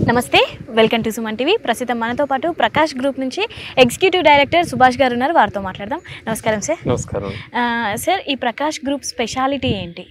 నమస్తే welcome to Suman TV ప్రస్తుతం మనతో పాటు ప్రకాష్ గ్రూప్ నుంచి ఎగ్జిక్యూటివ్ డైరెక్టర్ సుభాష్ గారు ఉన్నారు వారితో మాట్లాడదాం నమస్కారం సార్ నమస్కారం ఆ, సార్ ఈ ప్రకాష్ గ్రూప్ స్పెషాలిటీ ఏంటి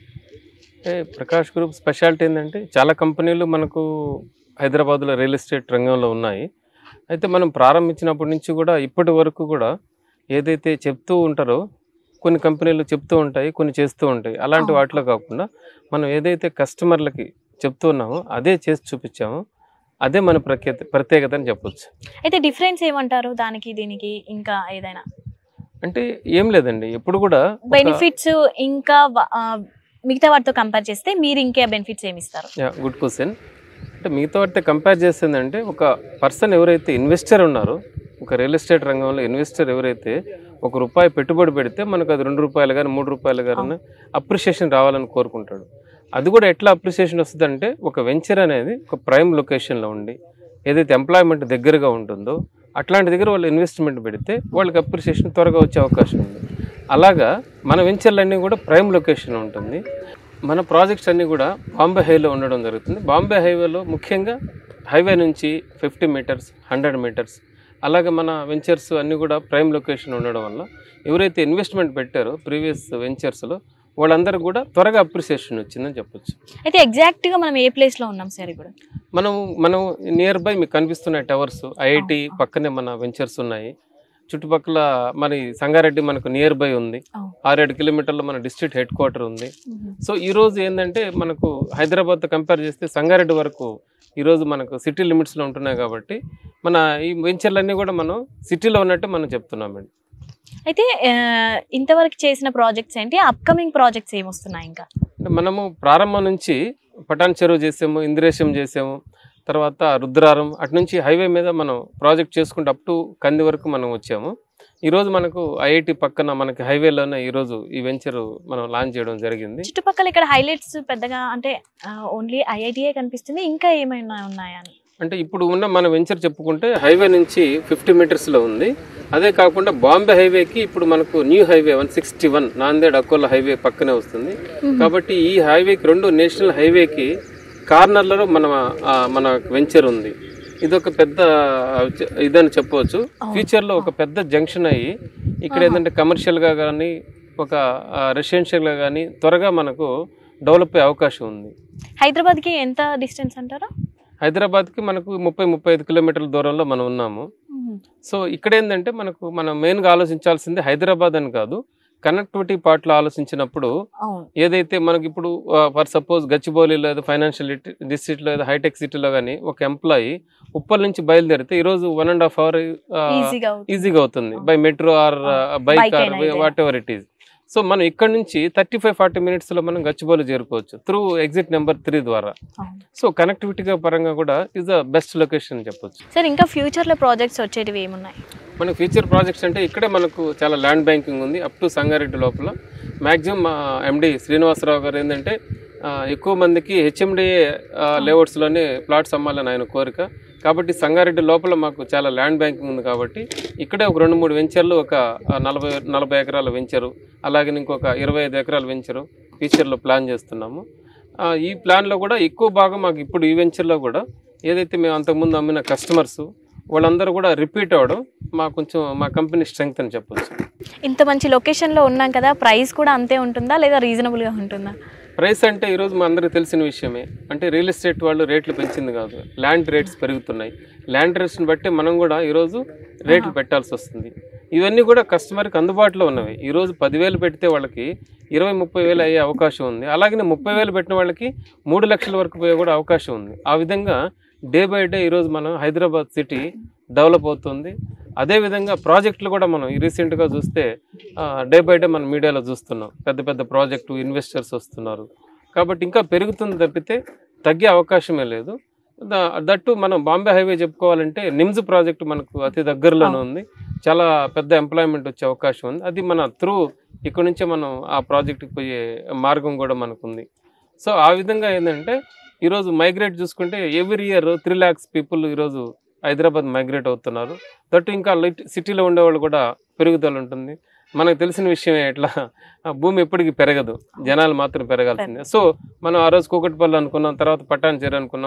అంటే ప్రకాష్ గ్రూప్ స్పెషాలిటీ ఏంటంటే చాలా కంపెనీలు మనకు హైదరాబాద్లో రియల్ ఎస్టేట్ రంగంలో ఉన్నాయి అయితే మనం ప్రారంభించినప్పటి నుంచి కూడా ఇప్పటి వరకు కూడా ఏదైతే చెప్తూ ఉంటారో కొన్ని కంపెనీలు చెప్తూ ఉంటాయి కొన్ని చేస్తూ ఉంటాయి అలాంటి అవును. వాటిలో కాకుండా మనం ఏదైతే కస్టమర్లకి చెప్తూ ఉన్నామో అదే చేసి చూపించామో అదే మన ప్రత్యేకత ప్రత్యేకత అని చెప్పొచ్చు అయితే డిఫరెన్స్ ఏమంటారు దానికి దీనికి ఇంకా ఏదైనా అంటే ఏం లేదండి ఎప్పుడు కూడా ఒక- బెనిఫిట్స్ ఇంకా వ- ఆ, మిగతా వాటితో కంపేర్ చేస్తే మీరు ఇంకే బెనిఫిట్స్ ఏమి ఇస్తారు యా గుడ్ క్వశ్చన్ అంటే మిగతా వాటితో కంపేర్ చేస్తుందంటే ఒక పర్సన్ ఎవరైతే ఇన్వెస్టర్ ఉన్నారో ఒక రియల్ ఎస్టేట్ రంగంలో ఇన్వెస్టర్ ఎవరైతే ఒక రూపాయి పెట్టుబడి పెడితే మనకు అది రెండు రూపాయలు కానీ మూడు రూపాయలు కానీ అప్రిషియేషన్ రావాలని కోరుకుంటాడు అది కూడా ఎట్లా అప్రిషియేషన్ వస్తుందంటే ఒక వెంచర్ అనేది ఒక ప్రైమ్ లొకేషన్లో ఉండి ఏదైతే ఎంప్లాయ్మెంట్ దగ్గరగా ఉంటుందో అట్లాంటి దగ్గర వాళ్ళు ఇన్వెస్ట్మెంట్ పెడితే వాళ్ళకి అప్రిషియేషన్ త్వరగా వచ్చే అవకాశం ఉంది అలాగా మన వెంచర్లన్నీ కూడా ప్రైమ్ లొకేషన్ ఉంటుంది మన ప్రాజెక్ట్స్ అన్నీ కూడా బాంబే హైవేలో ఉండడం జరుగుతుంది బాంబే హైవేలో ముఖ్యంగా హైవే నుంచి ఫిఫ్టీ మీటర్స్ హండ్రెడ్ మీటర్స్ అలాగే మన వెంచర్స్ అన్నీ కూడా ప్రైమ్ లొకేషన్ ఉండడం వల్ల ఎవరైతే ఇన్వెస్ట్మెంట్ పెట్టారో ప్రీవియస్ వెంచర్స్లో వాళ్ళందరూ కూడా త్వరగా అప్రిసియేషన్ వచ్చిందని చెప్పొచ్చు అయితే ఎగ్జాక్ట్ గా మనం ఏ ప్లేస్ లో ఉన్నాం సార్ ఇప్పుడు మనం మనం నియర్ బై మీకు కనిపిస్తున్న టవర్స్ ఐఐటి అవును. పక్కనే మన వెంచర్స్ ఉన్నాయి చుట్టుపక్కల మరి సంగారెడ్డి మనకు నియర్ బై ఉంది అవును. ఆరేడు కిలోమీటర్ల మన డిస్ట్రిక్ట్ హెడ్ క్వార్టర్ ఉంది సో ఈ రోజు ఏంటంటే మనకు హైదరాబాద్తో కంపేర్ చేస్తే సంగారెడ్డి వరకు ఈరోజు మనకు సిటీ లిమిట్స్లో ఉంటున్నాయి కాబట్టి మన ఈ వెంచర్లన్నీ కూడా మనం సిటీలో ఉన్నట్టు మనం చెప్తున్నామండి అయితే ఆ, ఇంతవరకు చేసిన ప్రాజెక్ట్స్ ఏంటి అప్కమింగ్ ప్రాజెక్ట్స్ ఏమొస్తున్నాయి ఇంకా అంటే మనము ప్రారంభం నుంచి పటాన్ చెరువు చేసాము ఇంద్రేశం చేసాము తర్వాత రుద్రారం అటు నుంచి హైవే మీద మనం ప్రాజెక్ట్ చేసుకుంటూ అప్ టు కంది వరకు మనం వచ్చాము ఈరోజు మనకు ఐఐటి పక్కన మనకి హైవేలోనే ఈరోజు ఈ వెంచర్ మనం లాంచ్ చేయడం జరిగింది చుట్టుపక్కల ఇక్కడ హైలైట్స్ పెద్దగా అంటే ఓన్లీ ఐఐటిఏ కనిపిస్తుంది ఇంకా ఏమైనా ఉన్నాయా అని అంటే ఇప్పుడు ఉన్న మన వెంచర్ చెప్పుకుంటే హైవే నుంచి ఫిఫ్టీ మీటర్స్లో ఉంది అదే కాకుండా బాంబే హైవేకి ఇప్పుడు మనకు new highway one sixty one Nanded Akola highway పక్కనే వస్తుంది కాబట్టి ఈ హైవేకి రెండు నేషనల్ హైవేకి కార్నర్లలో మన ఆ, మన వెంచర్ ఉంది ఇది ఒక పెద్ద ఆ, చ- ఇదని చెప్పవచ్చు ఫ్యూచర్ లో ఒక పెద్ద జంక్షన్ అయ్యి ఇక్కడ ఏంటంటే కమర్షియల్ గా కానీ ఒక రెసిడెన్షియల్ గా కానీ త్వరగా మనకు డెవలప్ అయ్యే అవకాశం ఉంది హైదరాబాద్ కి ఎంత డిస్టెన్స్ అంటారా హైదరాబాద్కి మనకు ముప్పై ముప్పై ఐదు కిలోమీటర్ల దూరంలో మనం ఉన్నాము సో ఇక్కడ ఏంటంటే మనకు మనం మెయిన్గా ఆలోచించాల్సింది హైదరాబాద్ అని కాదు కనెక్టివిటీ పార్ట్లో ఆలోచించినప్పుడు అవును ఏదైతే మనకి ఇప్పుడు ఫర్ సపోజ్ గచ్చిబౌలి లేదా ఫైనాన్షియల్ డిస్ట్రిక్ట్లో లేదా హైటెక్ సిటీలో కానీ ఒక ఎంప్లాయీ ఉప్పల్ నుంచి బయలుదేరితే ఈరోజు వన్ అండ్ హాఫ్ అవర్ ఈజీగా ఈజీగా అవుతుంది by metro or bike Bike or అయినా ఇదే. Whatever it is so మనం ఇక్కడ నుంచి థర్టీ ఫైవ్ ఫార్టీ మినిట్స్లో మనం గచ్చిబౌలి చేరుకోవచ్చు త్రూ ఎగ్జిట్ నెంబర్ త్రీ ద్వారా అవును సో కనెక్టివిటీగా పరంగా కూడా ఇస్ ద బెస్ట్ లొకేషన్ అని చెప్పొచ్చు సార్ ఇంకా ఫ్యూచర్ లో ప్రాజెక్ట్స్ వచ్చేటివి ఏమున్నాయి మన ఫ్యూచర్ ప్రాజెక్ట్స్ అంటే ఇక్కడే మనకు చాలా ల్యాండ్ బ్యాంకింగ్ ఉంది అప్ టు సంగారెడ్డి లోపల మ్యాక్సిమం మా ఎండి శ్రీనివాసరావు గారు ఏంటంటే ఆ, ఎక్కువ మందికి హెచ్ఎండిఏ లేఅవుట్స్లోనే ప్లాట్స్ అమ్మాలని ఆయన కోరిక కాబట్టి సంగారెడ్డి లోపల మాకు చాలా ల్యాండ్ బ్యాంకింగ్ ఉంది కాబట్టి ఇక్కడే ఒక రెండు మూడు వెంచర్లు ఒక ఆ, నలభై నలభై ఎకరాల వెంచరు అలాగే ఇంకొక ఇరవై ఐదు ఎకరాల వెంచరు ఫ్యూచర్లో ప్లాన్ చేస్తున్నాము ఆ, ఈ ప్లాన్లో కూడా ఎక్కువ భాగం మాకు ఇప్పుడు ఈ వెంచర్లో కూడా ఏదైతే మేము అంతకుముందు అమ్మిన కస్టమర్స్ వాళ్ళందరూ కూడా రిపీట్ అవ్వడం మా కొంచెం మా కంపెనీ స్ట్రెంగ్త్ అని చెప్పొచ్చు ఇంత మంచి లొకేషన్ లో ఉన్నాం కదా ప్రైస్ కూడా అంతే ఉంటుందా లేదా రీజనబుల్ గా ఉంటుందా ప్రైస్ అంటే ఈరోజు మా అందరికీ తెలిసిన విషయమే అంటే రియల్ ఎస్టేట్ వాళ్ళు రేట్లు పెంచింది కాదు ల్యాండ్ రేట్స్ పెరుగుతున్నాయి ల్యాండ్ రేట్స్ని బట్టి మనం కూడా ఈరోజు రేట్లు పెట్టాల్సి వస్తుంది ఇవన్నీ కూడా కస్టమర్కి అందుబాటులో ఉన్నవి ఈరోజు పదివేలు పెడితే వాళ్ళకి ఇరవై ముప్పై వేలు అయ్యే అవకాశం ఉంది అలాగే ముప్పై వేలు పెట్టిన వాళ్ళకి మూడు లక్షల వరకు పోయే కూడా అవకాశం ఉంది ఆ విధంగా డే బై డే ఈరోజు మనం హైదరాబాద్ సిటీ డెవలప్ అవుతుంది అదేవిధంగా ప్రాజెక్టులు కూడా మనం రీసెంట్గా చూస్తే డే బై డే మనం మీడియాలో చూస్తున్నాం పెద్ద పెద్ద ప్రాజెక్టు ఇన్వెస్టర్స్ వస్తున్నారు కాబట్టి ఇంకా పెరుగుతుంది తప్పితే తగ్గే అవకాశమే లేదు ద- దట్టు మనం బాంబే హైవే చెప్పుకోవాలంటే నిమ్స్ ప్రాజెక్టు మనకు అతి దగ్గరలోనే ఉంది చాలా పెద్ద ఎంప్లాయ్మెంట్ వచ్చే అవకాశం ఉంది అది మన త్రూ ఇక్కడ నుంచే మనం ఆ ప్రాజెక్ట్కి పోయే మార్గం కూడా మనకు ఉంది సో ఆ విధంగా ఏంటంటే ఈరోజు మైగ్రేట్ చూసుకుంటే every year three lakhs people ఈరోజు హైదరాబాద్ మైగ్రేట్ అవుతున్నారు దట్టు ఇంకా లిట్- సిటీలో ఉండేవాళ్ళు కూడా పెరుగుదల ఉంటుంది మనకు తెలిసిన విషయమే ఎట్లా ఆ భూమి ఎప్పటికీ పెరగదు జనాలు మాత్రం పెరగాల్సిందే సో మనం ఆ రోజు కూకట్పల్లి అనుకున్నాం తర్వాత పట్టాన్ చేరు అనుకున్నాం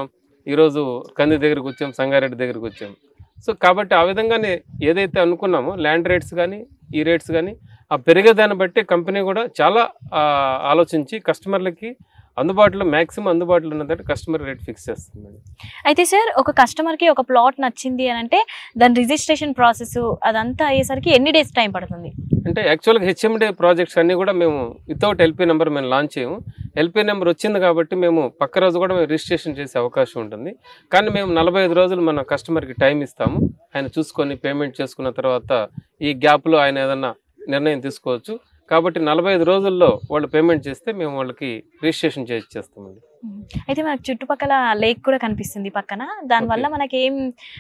ఈరోజు కంది దగ్గరికి వచ్చాం సంగారెడ్డి దగ్గరికి వచ్చాం సో కాబట్టి ఆ విధంగానే ఏదైతే అనుకున్నామో ల్యాండ్ రేట్స్ కానీ ఈ రేట్స్ కానీ ఆ పెరిగేదాన్ని బట్టి కంపెనీ కూడా చాలా ఆ, ఆలోచించి కస్టమర్లకి అందుబాటులో మ్యాక్సిమం అందుబాటులో ఉన్నదంటే కస్టమర్ రేట్ ఫిక్స్ చేస్తుంది అయితే సార్ ఒక కస్టమర్కి ఒక ప్లాట్ నచ్చింది అని అంటే దాని రిజిస్ట్రేషన్ ప్రాసెస్ అదంతా అయ్యేసరికి ఎన్ని డేస్ టైం పడుతుంది అంటే యాక్చువల్గా హెచ్ఎండే ప్రాజెక్ట్స్ అన్నీ కూడా మేము వితౌట్ ఎల్పీ నెంబర్ మేము లాంచ్ చేయము ఎల్పీ నెంబర్ వచ్చింది కాబట్టి మేము పక్క రోజు కూడా మేము రిజిస్ట్రేషన్ చేసే అవకాశం ఉంటుంది కానీ మేము నలభై ఐదు రోజులు మన కస్టమర్కి టైం ఇస్తాము ఆయన చూసుకొని పేమెంట్ చేసుకున్న తర్వాత ఈ గ్యాప్లో ఆయన ఏదన్నా నిర్ణయం తీసుకోవచ్చు కాబట్టి నలభై ఐదు రోజుల్లో వాళ్ళు పేమెంట్ చేస్తే మేము వాళ్ళకి రిజిస్ట్రేషన్ చేసి చేస్తామండి అయితే మనకు చుట్టుపక్కల లేక్ కూడా కనిపిస్తుంది పక్కన దానివల్ల మనకి ఏం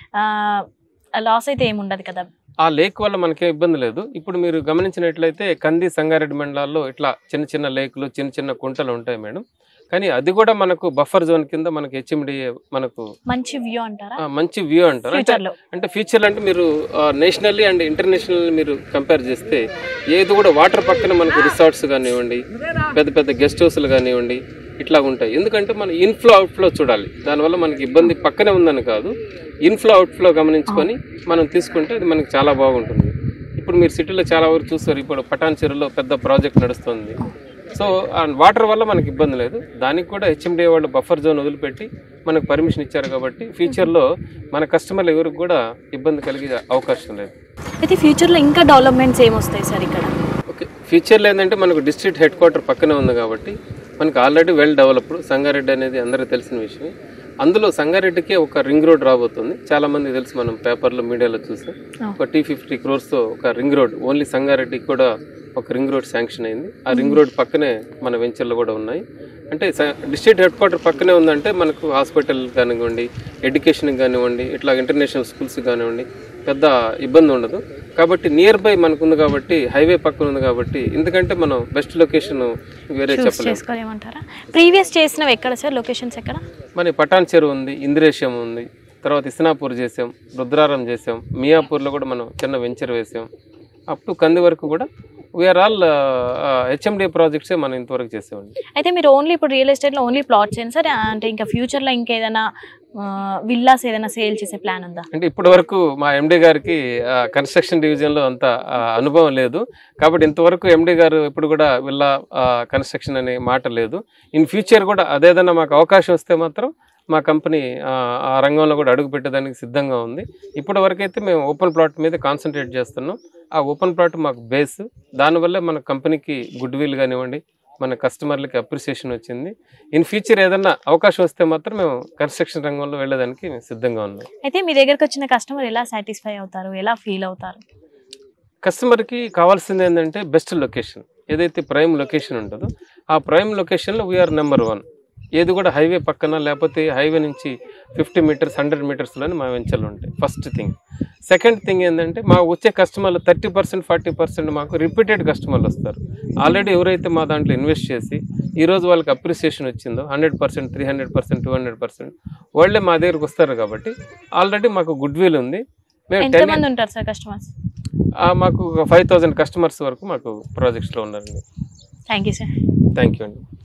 లాస్ అయితే ఏమి ఉండదు కదా ఆ లేక్ వల్ల మనకేం ఇబ్బంది లేదు ఇప్పుడు మీరు గమనించినట్లయితే కంది సంగారెడ్డి మండలాల్లో ఇట్లా చిన్న చిన్న లేకులు చిన్న చిన్న కుంటలు ఉంటాయి మేడం కానీ అది కూడా మనకు బఫర్ జోన్ కింద మనకు హెచ్ఎండి మనకు మంచి వ్యూ అంటారా ఆ, మంచి వ్యూ అంటారు అంటే ఫ్యూచర్ లో అంటే ఫ్యూచర్ అంటే మీరు నేషనల్లీ అండ్ ఇంటర్నేషనల్ మీరు కంపేర్ చేస్తే ఏది కూడా వాటర్ పక్కన మనకు రిసార్ట్స్ కానివ్వండి పెద్ద పెద్ద గెస్ట్ హౌస్లు కానివ్వండి ఇట్లా ఉంటాయి ఎందుకంటే మనం ఇన్ఫ్లో అవుట్ఫ్లో చూడాలి దానివల్ల మనకి ఇబ్బంది పక్కనే ఉందని కాదు ఇన్ఫ్లో అవుట్ఫ్లో గమనించుకొని మనం తీసుకుంటే అది మనకి చాలా బాగుంటుంది ఇప్పుడు మీరు సిటీలో చాలా వరకు చూస్తారు ఇప్పుడు పటాన్ చెరువులో పెద్ద ప్రాజెక్ట్ నడుస్తుంది సో ఆ వాటర్ వల్ల మనకి ఇబ్బంది లేదు దానికి కూడా హెచ్ఎండి వాళ్ళు బఫర్ జోన్ వదిలిపెట్టి మనకు పర్మిషన్ ఇచ్చారు కాబట్టి ఫ్యూచర్లో మన కస్టమర్లు ఎవరికి కూడా ఇబ్బంది కలిగే అవకాశం లేదు అయితే ఫ్యూచర్ లో ఇంకా డెవలప్మెంట్స్ ఏమొస్తాయి సార్ ఇక్కడ ఓకే ఫ్యూచర్లో ఏంటంటే మనకు డిస్ట్రిక్ట్ హెడ్ క్వార్టర్ పక్కనే ఉంది కాబట్టి మనకు ఆల్రెడీ వెల్ డెవలప్డ్ సంగారెడ్డి అనేది అందరికీ తెలిసిన విషయం అందులో సంగారెడ్డికి ఒక రింగ్ రోడ్ రాబోతుంది చాలా మంది తెలుసు మనం పేపర్లో మీడియాలో చూసాం ఒక టీ ఫిఫ్టీ క్రోర్స్తో ఒక రింగ్ రోడ్ ఓన్లీ సంగారెడ్డికి కూడా ఒక రింగ్ రోడ్ శాంక్షన్ అయింది ఆ రింగ్ రోడ్ పక్కనే మన వెంచర్లు కూడా ఉన్నాయి అంటే డిస్ట్రిక్ట్ హెడ్ క్వార్టర్ పక్కనే ఉందంటే మనకు హాస్పిటల్ కానివ్వండి ఎడ్యుకేషన్ కానివ్వండి ఇట్లా ఇంటర్నేషనల్ స్కూల్స్ కానివ్వండి పెద్ద ఇబ్బంది ఉండదు కాబట్టి నియర్ బై మనకు ఉంది కాబట్టి హైవే పక్కన ఉంది కాబట్టి ఎందుకంటే మనం బెస్ట్ లొకేషన్ వేరే చూస్ చెప్పలేము చేసుకోలేమంటారా ప్రీవియస్ చేసినవి ఎక్కడ సార్ లొకేషన్స్ ఎక్కడ మన పటాన్ చెరువు ఉంది ఇంద్రేశం ఉంది తర్వాత ఇస్నాపూర్ చేసాం రుద్రారం చేసాం మియాపూర్లో కూడా మనం చిన్న వెంచర్ వేసాం అప్ టు కంది వరకు కూడా వీఆర్ ఆల్ హెచ్ఎండి ప్రాజెక్ట్సే మనం ఇంతవరకు చేసామండి అయితే మీరు ఓన్లీ ఇప్పుడు రియల్ ఎస్టేట్ లో ఓన్లీ ప్లాట్స్ ఏనా సార్ అంటే ఇంకా ఫ్యూచర్ లో ఇంకేదైనా విల్లాస్ ఏదైనా సేల్ చేసే ప్లాన్ ఉందా అంటే ఇప్పటి వరకు మా ఎండి గారికి కన్స్ట్రక్షన్ డివిజన్లో అంత ఆ, అనుభవం లేదు కాబట్టి ఇంతవరకు ఎండి గారు ఇప్పుడు కూడా వీళ్ళ కన్స్ట్రక్షన్ అనే మాట లేదు ఇన్ ఫ్యూచర్ కూడా అదేదన్నా మాకు అవకాశం వస్తే మాత్రం మా కంపెనీ ఆ, ఆ రంగంలో కూడా అడుగు పెట్టడానికి సిద్ధంగా ఉంది ఇప్పటి వరకు అయితే మేము ఓపెన్ ప్లాట్ మీద కాన్సన్ట్రేట్ చేస్తున్నాం ఆ ఓపెన్ ప్లాట్ మాకు బేస్ దానివల్లే మన కంపెనీకి గుడ్ విల్ కానివ్వండి మన కస్టమర్లకి అప్రిసియేషన్ వచ్చింది ఇన్ ఫ్యూచర్ ఏదన్నా అవకాశం వస్తే మాత్రం మేము కన్స్ట్రక్షన్ రంగంలో వెళ్ళడానికి మేము సిద్ధంగా ఉన్నాం అయితే మీ దగ్గరకు వచ్చిన కస్టమర్ ఎలా సాటిస్ఫై అవుతారు ఎలా ఫీల్ అవుతారు కస్టమర్కి కావాల్సింది ఏంటంటే బెస్ట్ లొకేషన్ ఏదైతే ప్రైమ్ లొకేషన్ ఉంటుందో ఆ ప్రైమ్ లొకేషన్లో వీఆర్ నెంబర్ వన్ ఏది కూడా హైవే పక్కన లేకపోతే హైవే నుంచి ఫిఫ్టీ మీటర్స్ హండ్రెడ్ మీటర్స్లోనే మా వెంచర్లు ఉంటాయి ఫస్ట్ థింగ్ సెకండ్ థింగ్ ఏంటంటే మా వచ్చే కస్టమర్లు థర్టీ పర్సెంట్ ఫార్టీ పర్సెంట్ మాకు రిపీటెడ్ కస్టమర్లు వస్తారు ఆల్రెడీ ఎవరైతే మా దాంట్లో ఇన్వెస్ట్ చేసి ఈ రోజు వాళ్ళకి అప్రిసియేషన్ వచ్చిందో hundred percent three hundred percent two hundred percent వాళ్ళే మా దగ్గరకు వస్తారు కాబట్టి ఆల్రెడీ మాకు గుడ్ విల్ ఉంది మేము ఎంత టెన్ మంది ఉంటారు సార్ కస్టమర్స్ మాకు ఫైవ్ థౌజండ్ కస్టమర్స్ వరకు మాకు ప్రాజెక్ట్స్లో ఉన్నారండి thank you sir thank you అండి